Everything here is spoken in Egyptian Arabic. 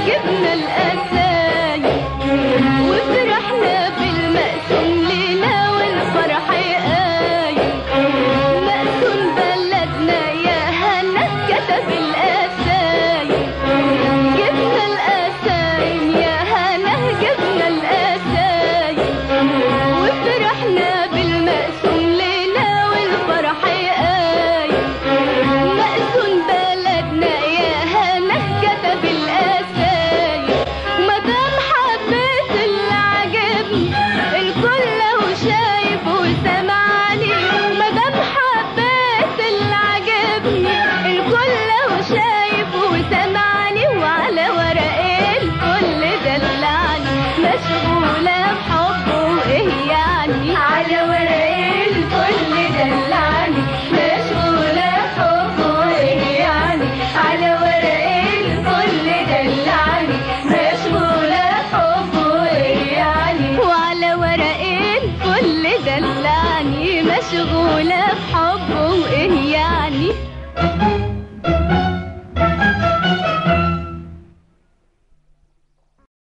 جبنا القسايم وفرحنا بالمقسوم لينا والفرح قايم مقسوم بلدنا يا هنا كتب القسايم جبنا القسايم يا هنا جبنا القسايم وفرحنا بالمقسوم لينا والفرح قايم مقسوم بلدنا يا هنا كتب القسايم مدام حبيت اللي عجبني الكل لو شايف وسمعني مدام حبيت اللي عجبني الكل لو شايف وسمعني وعلى ورق الكل دلعني مشغولة بحبه وايه يعني على ورق الكل دلعني مشغولة بحبه وايه يعني على ورق الكل دلعني مشغولة بحبه وايه يعني وعلى ورق الكل دلعني مشغولة بحبه وايه يعني